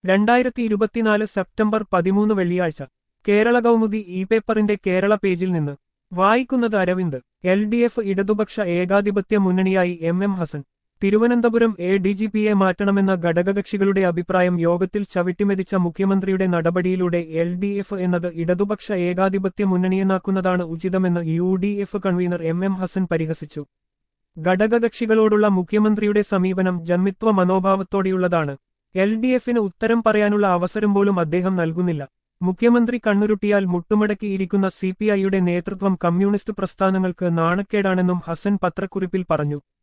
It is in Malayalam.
രണ്ടായിരത്തി ഇരുപത്തിനാല് സെപ്റ്റംബർ പതിമൂന്ന് വെള്ളിയാഴ്ച കേരള കൗമുദി ഇ പേപ്പറിന്റെ കേരള പേജിൽ നിന്ന് വായിക്കുന്നത് അരവിന്ദ് എൽ ഡി എഫ് ഇടതുപക്ഷ ഏകാധിപത്യ മുന്നണിയായി M M Hassan Thiruvananthapuram A D G പിയെ മാറ്റണമെന്ന ഘടകകക്ഷികളുടെ അഭിപ്രായം യോഗത്തിൽ ചവിട്ടിമെതിച്ച മുഖ്യമന്ത്രിയുടെ നടപടിയിലൂടെ എൽ ഡി എഫ് എന്നത് ഇടതുപക്ഷ ഏകാധിപത്യ മുന്നണിയെന്നാക്കുന്നതാണ് ഉചിതമെന്ന് U D F convener M M Hassan പരിഹസിച്ചു ഘടകകക്ഷികളോടുള്ള മുഖ്യമന്ത്രിയുടെ സമീപനം ജന്മിത്വ മനോഭാവത്തോടെയുള്ളതാണ് എൽ ഡി എഫിന് ഉത്തരം പറയാനുള്ള അവസരം പോലും അദ്ദേഹം നൽകുന്നില്ല മുഖ്യമന്ത്രി കണ്ണുരുട്ടിയാൽ മുട്ടുമടക്കിയിരിക്കുന്ന സി പി ഐയുടെ നേതൃത്വം കമ്മ്യൂണിസ്റ്റ് പ്രസ്ഥാനങ്ങൾക്ക് നാണക്കേടാണെന്നും ഹസൻ പത്രക്കുറിപ്പിൽ പറഞ്ഞു